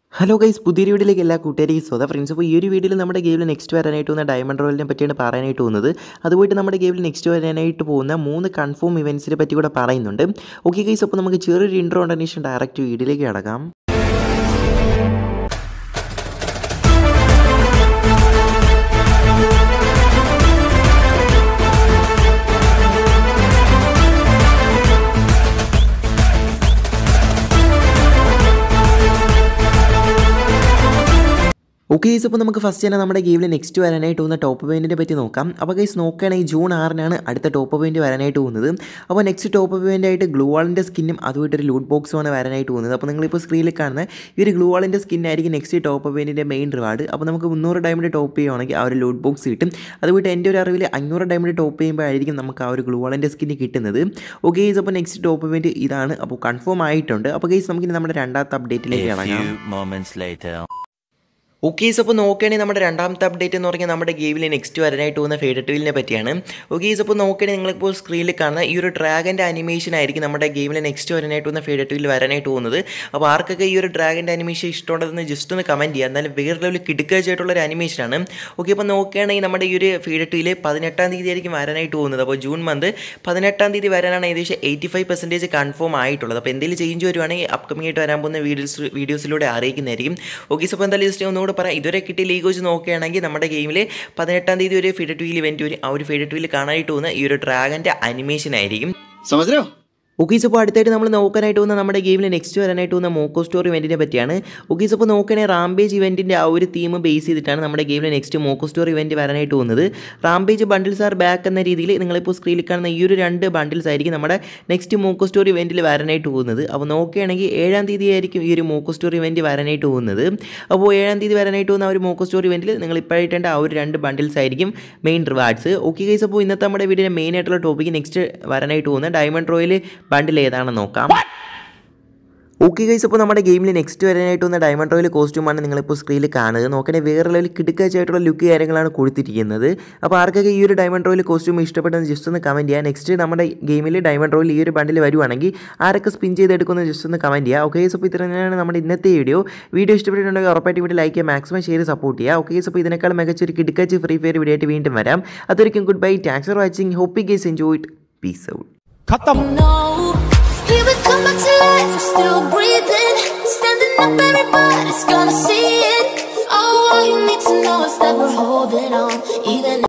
Hello guys പുതിയൊരു വീഡിയോയിലേക്ക് എല്ലാ കൂട്ടുകാരെയും സ്വത ഫ്രണ്ട്സ് അപ്പോൾ ഈ ഒരു വീഡിയോയിൽ നമ്മുടെ ഗെയിമിൽ നെക്സ്റ്റ് വരാനായിട്ട് പോകുന്ന ഡയമണ്ട് റോയലിനെ പറ്റിയാണ് പറയാനായിട്ട് പോകുന്നത് അതുപോയിട്ട് നമ്മുടെ ഗെയിമിൽ നെക്സ്റ്റ് വരാനായിട്ട് പോകുന്ന മൂന്ന് കൺഫേം ഇവൻറ്റ്സിനെ പറ്റി കൂടെ പറയുന്നുണ്ട് ഓക്കെ ഗൈസ് അപ്പോൾ നമുക്ക് ചെറിയൊരു ഇൻട്രോ ഉണ്ടെന്ന് ഡയറക്റ്റ് വീഡിയോയിലേക്ക് കിടക്കാം ഓക്കെ ഗൈസ് അപ്പോൾ നമുക്ക് ഫസ്റ്റ് തന്നെ നമ്മുടെ ഗെയിമിൽ നെക്സ്റ്റ് വരാനായിട്ട് പോകുന്ന ടോപ്പ് പോയിൻറ്റിനെ പറ്റി നോക്കാം അപ്പോൾ ഗൈസ് നോക്കുകയാണെങ്കിൽ ജൂൺ ആറിനാണ് അടുത്ത ടോപ്പ് പോയിൻറ്റ് വരാനായിട്ട് പോകുന്നത് അപ്പോൾ നെക്സ്റ്റ് ടോപ്പ് പോയിൻ്റ് ആയിട്ട് ഗ്ലൂ വാളിൻ്റെ സ്കിന്നും അതുമായിട്ടൊരു ലൂട്ട് ബോക്സുമാണ് വരാനായിട്ട് പോകുന്നത് അപ്പോൾ നിങ്ങളിപ്പോൾ സ്ക്രീനിൽ കാണുന്ന ഈ ഒരു ഗ്ലൂ വാളിൻ്റെ സ്കിന്നായിരിക്കും നെക്സ്റ്റ് ടോപ്പ് പോയിൻറ്റിൻ്റെ മെയിൻ റിവാർഡ് അപ്പോൾ നമുക്ക് മുന്നൂറ് ഡയമണ്ട് ടോപ്പ് ചെയ്യുവാണെങ്കിൽ ആ ഒരു ലൂട്ട് ബോക്സ് കിട്ടും അതുപോയിട്ട് എൻ്റെ ഒരു അറിവിൽ അഞ്ഞൂറ് ഡയമണ്ട് ടോപ്പ് ചെയ്യുമ്പോഴായിരിക്കും നമുക്ക് ആ ഒരു ഗ്ലൂ വാളിൻ്റെ സ്കിന്ന് കിട്ടുന്നത് ഓക്കെ ഗൈസ് അപ്പോൾ നെക്സ്റ്റ് ടോപ്പ് പോയിൻറ്റ് ഇതാണ് അപ്പോൾ കൺഫേം ആയിട്ടുണ്ട് അപ്പോൾ ഗൈസ് നമുക്കിനി നമ്മുടെ രണ്ടാമത്തെ അപ്ഡേറ്റിലേക്ക് A ഇറങ്ങാം few moments later. ഓക്കെ അപ്പോൾ നോക്കുകയാണെങ്കിൽ നമ്മുടെ രണ്ടാമത്തെ അപ്ഡേറ്റ് എന്ന് പറഞ്ഞാൽ നമ്മുടെ ഗെയിമിൽ നെക്സ്റ്റ് വരാനായിട്ട് പോകുന്ന ഫേഡ് ടൂലിനെ പറ്റിയാണ് ഓക്കെ അപ്പോൾ നോക്കുകയാണെങ്കിൽ നിങ്ങളിപ്പോൾ സ്ക്രീനിൽ കാണുന്ന ഈ ഒരു ഡ്രാഗൻ്റെ അനിമേഷൻ ആയിരിക്കും നമ്മുടെ ഗെയിമിൽ നെക്സ്റ്റ് വരാനായിട്ട് പോകുന്ന ഫേഡ് ടൂലിൽ വരാനായിട്ട് പോകുന്നത് അപ്പോൾ ആർക്കൊക്കെ ഈ ഒരു ഡ്രാഗൻ്റെ അനിമേഷൻ ഇഷ്ടമുണ്ടെന്ന് ജസ്റ്റ് ഒന്ന് കമൻറ്റ് ചെയ്യുക എന്നാലും വേറെ ലെവലിൽ കിടുക്കാച്ചായിട്ടുള്ള ഒരു അനിമേഷനാണ് ഓക്കെ അപ്പോൾ നോക്കുകയാണെങ്കിൽ നമ്മുടെ ഈ ഒരു ഫേഡ് ടൂല് പതിനെട്ടാം തീയതി ആയിരിക്കും വരാനായിട്ട് പോകുന്നത് അപ്പോൾ ജൂൺ മന്ത് പതിനെട്ടാം തീയതി വരാനാണ് ഏകദേശം എയ്റ്റി ഫൈവ് പെർസെൻറ്റേജ് കൺഫേം ആയിട്ടുള്ളത് അപ്പോൾ എന്തെങ്കിലും ചേഞ്ച് വരുവാണെങ്കിൽ അപ്കമിംഗ് ആയിട്ട് വരാൻ പോകുന്ന വീഡിയോസ് വീഡിയോസിലൂടെ അറിയിക്കുന്നതായിരിക്കും ഓക്കെ അപ്പോൾ എന്തായാലും ജസ്റ്റ് ഒന്നുകൂടെ പറയാം ഇതുവരെ കിട്ടിയ ലീഗ് വെച്ച് നോക്കുകയാണെങ്കിൽ നമ്മുടെ ഗെയിമിൽ പതിനെട്ടാം തീയതി ഒരു ഫിഡ ടൂയിൽ ഇവൻറ്റ് വരും ആ ഒരു ഫിഡ ടൂയിൽ കാണാനായിട്ട് പോകുന്ന ഈ ഒരു ഡ്രാഗൻ്റെ അനിമേഷൻ ആയിരിക്കും समझ रहे हो ഓക്കീസ് അപ്പോൾ അടുത്തായിട്ട് നമ്മൾ നോക്കാനായിട്ട് പോകുന്ന നമ്മുടെ ഗെയിമിൽ നെക്സ്റ്റ് വരാനായിട്ട് പോകുന്ന മോക്കോ സ്റ്റോർ ഇവൻറ്റിനെ പറ്റിയാണ് ഓക്കീസ് അപ്പോൾ നോക്കുകയാണെങ്കിൽ റാംബേജ് ഇവൻറ്റിൻ്റെ ആ ഒരു തീം ബേസ് ചെയ്തിട്ടാണ് നമ്മുടെ ഗെയിമിൽ നെക്സ്റ്റ് മോക്കോ സ്റ്റോർ ഇവൻറ്റ് വരാനായിട്ട് പോകുന്നത് റാംബേജ് ബണ്ടിൽസ് ആർ ബാക്ക് എന്ന രീതിയിൽ നിങ്ങളിപ്പോൾ സ്ക്രീനിൽ കാണുന്ന ഈ ഒരു രണ്ട് ബണ്ടിൽസ് ആയിരിക്കും നമ്മുടെ നെക്സ്റ്റ് മോക്കോ സ്റ്റോർ ഇവൻറ്റിൽ വരാനായിട്ട് പോകുന്നത് അപ്പോൾ നോക്കുകയാണെങ്കിൽ ഏഴാം തീയതി ആയിരിക്കും ഈ ഒരു മോക്കോ സ്റ്റോർ ഇവൻറ്റ് വരാനായിട്ട് പോകുന്നത് അപ്പോൾ ഏഴാം തീയതി വരാനായിട്ട് പോകുന്ന ആ ഒരു മോക്കോ സ്റ്റോർ ഇവൻറ്റിൽ നിങ്ങൾ ഇപ്പോഴായിട്ടേണ്ട ആ ഒരു രണ്ട് ബണ്ടിൽസ് ആയിരിക്കും മെയിൻ റിവാർഡ്സ് ഓക്കെ ഗൈസ് അപ്പോൾ ഇന്നത്തെ നമ്മുടെ വീഡിയോയുടെ മെയിൻ ആയിട്ടുള്ള ടോപ്പിക്ക് നെക്സ്റ്റ് വരാനായിട്ട് പോകുന്ന ഡയമണ്ട് റോയിൽ ബണ്ടിൽ ഏതാണെന്ന് നോക്കാം ഓക്കെ ഗൈസ് അപ്പോൾ നമ്മുടെ ഗെയിമിൽ നെക്സ്റ്റ് വരാനായിട്ട് വന്ന ഡയമണ്ട് റോയൽ കോസ്റ്റ്യൂമാണ് നിങ്ങളിപ്പോൾ സ്ക്രീനിൽ കാണുന്നത് നോക്കണേ വേറെ ലെവലിൽ കിടുക്കാച്ചായിട്ടുള്ള ലുക്ക് കാര്യങ്ങളാണ് കൊടുത്തിരിക്കുന്നത് അപ്പോൾ ആർക്കൊക്കെ ഈ ഒരു ഡയമണ്ട് റോയൽ കോസ്റ്റ്യൂം ഇഷ്ടപ്പെട്ടെന്ന് ജസ്റ്റ് ഒന്ന് കമൻറ്റ് ചെയ്യുക നെക്സ്റ്റ് നമ്മുടെ ഗെയിമിൽ ഡയമണ്ട് റോയിൽ ഈ ഒരു ബണ്ടിൽ വരുവാണെങ്കിൽ ആരൊക്കെ സ്പിൻ ചെയ്തെടുക്കുമെന്ന് ജസ്റ്റ് ഒന്ന് കമൻറ്റ് ചെയ്യുക ഓക്കെ ഗൈസ് അപ്പോൾ ഇത്ര തന്നെയാണ് നമ്മുടെ ഇന്നത്തെ വീഡിയോ വീഡിയോ ഇഷ്ടപ്പെട്ടിട്ടുണ്ടെങ്കിൽ ഉറപ്പായിട്ട് വീഡിയോ ലൈക്ക് ചെയ്യുക മാക്സിമം ഷെയർ സപ്പോർട്ട് ചെയ്യുക ഓക്കെ ഗൈസ് അപ്പോൾ ഇതിനേക്കാൾ മികച്ചൊരു കിടുക്കാച്ച് ഫ്രീ ഫയർ വീഡിയോ ആയിട്ട് വീണ്ടും വരാം അതൊരിക്കും goodbye thanks for watching hope you guys enjoy it peace out No, he would come back to life, I'm still breathing. Standing up, everybody's gonna see it. Oh, all you need to know is that we're holding on, even.